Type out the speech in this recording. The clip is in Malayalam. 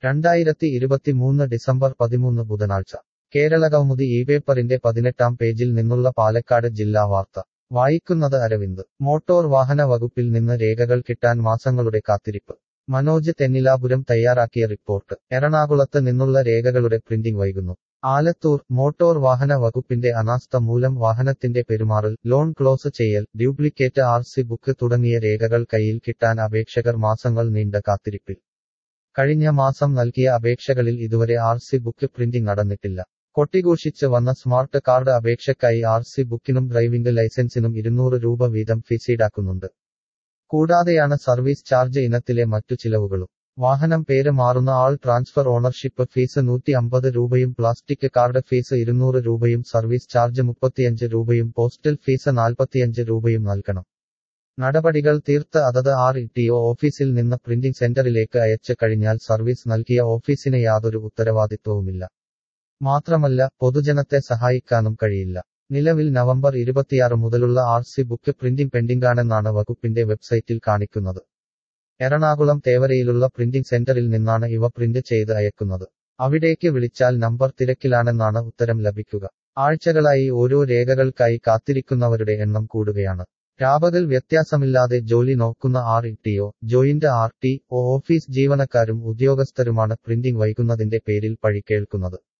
രണ്ടായിരത്തി ഇരുപത്തിമൂന്ന് ഡിസംബർ പതിമൂന്ന് ബുധനാഴ്ച കേരളകൗമുദി ഈ പേപ്പറിന്റെ പതിനെട്ടാം പേജിൽ നിന്നുള്ള പാലക്കാട് ജില്ലാ വാർത്ത വായിക്കുന്നത് അരവിന്ദ് മോട്ടോർ വാഹന വകുപ്പിൽ നിന്ന് രേഖകൾ കിട്ടാൻ മാസങ്ങളുടെ കാത്തിരിപ്പ് മനോജ് തെന്നിലാപുരം തയ്യാറാക്കിയ റിപ്പോർട്ട് എറണാകുളത്ത് നിന്നുള്ള രേഖകളുടെ പ്രിന്റിംഗ് വൈകുന്നു ആലത്തൂർ മോട്ടോർ വാഹന വകുപ്പിന്റെ അനാസ്ഥ മൂലം വാഹനത്തിന്റെ പെരുമാറൽ ലോൺ ക്ലോസ് ചെയ്യൽ ഡ്യൂപ്ലിക്കേറ്റ് ആർ സി ബുക്ക് തുടങ്ങിയ രേഖകൾ കയ്യിൽ കിട്ടാൻ അപേക്ഷകർ മാസങ്ങൾ നീണ്ട കാത്തിരിപ്പിൽ കഴിഞ്ഞ മാസം നൽകിയ അപേക്ഷകളിൽ ഇതുവരെ ആർ സി ബുക്ക് പ്രിന്റിംഗ് നടന്നിട്ടില്ല കൊട്ടിഘോഷിച്ച് വന്ന സ്മാർട്ട് കാർഡ് അപേക്ഷയ്ക്കായി ആർ സി ബുക്കിനും ഡ്രൈവിംഗ് ലൈസൻസിനും ഇരുന്നൂറ് രൂപ വീതം ഫീസ് ഈടാക്കുന്നുണ്ട് കൂടാതെയാണ് സർവീസ് ചാർജ് ഇനത്തിലെ മറ്റു ചിലവുകളും വാഹനം പേര് മാറുന്ന ആൾ ട്രാൻസ്ഫർ ഓണർഷിപ്പ് ഫീസ് നൂറ്റി അമ്പത് രൂപയും പ്ലാസ്റ്റിക് കാർഡ് ഫീസ് ഇരുന്നൂറ് രൂപയും സർവീസ് ചാർജ് മുപ്പത്തിയഞ്ച് രൂപയും പോസ്റ്റൽ ഫീസ് നാൽപ്പത്തിയഞ്ച് രൂപയും നൽകണം നടപടികൾ തീർത്ത് അതത് ആർ ടി ഒ ഓഫീസിൽ നിന്ന് പ്രിന്റിംഗ് സെന്ററിലേക്ക് അയച്ചു കഴിഞ്ഞാൽ സർവീസ് നൽകിയ ഓഫീസിന് യാതൊരു ഉത്തരവാദിത്വവുമില്ല മാത്രമല്ല പൊതുജനത്തെ സഹായിക്കാനും കഴിയില്ല നിലവിൽ നവംബർ ഇരുപത്തിയാറ് മുതലുള്ള ആർ സി ബുക്ക് പ്രിന്റിംഗ് പെൻഡിംഗാണെന്നാണ് വകുപ്പിന്റെ വെബ്സൈറ്റിൽ കാണിക്കുന്നത് എറണാകുളം തേവരയിലുള്ള പ്രിന്റിംഗ് സെന്ററിൽ നിന്നാണ് ഇവ പ്രിന്റ് ചെയ്ത് അയക്കുന്നത് അവിടേക്ക് വിളിച്ചാൽ നമ്പർ തിരക്കിലാണെന്നാണ് ഉത്തരം ലഭിക്കുക ആഴ്ചകളായി ഓരോ രേഖകൾക്കായി കാത്തിരിക്കുന്നവരുടെ എണ്ണം കൂടുകയാണ് രാപകൽ വ്യത്യാസമില്ലാതെ ജോലി നോക്കുന്ന R T O joint R T O office ജീവനക്കാരും ഉദ്യോഗസ്ഥരുമാണ് പ്രിന്റിംഗ് വൈകുന്നതിന്റെ പേരിൽ പഴി കേൾക്കുന്നത്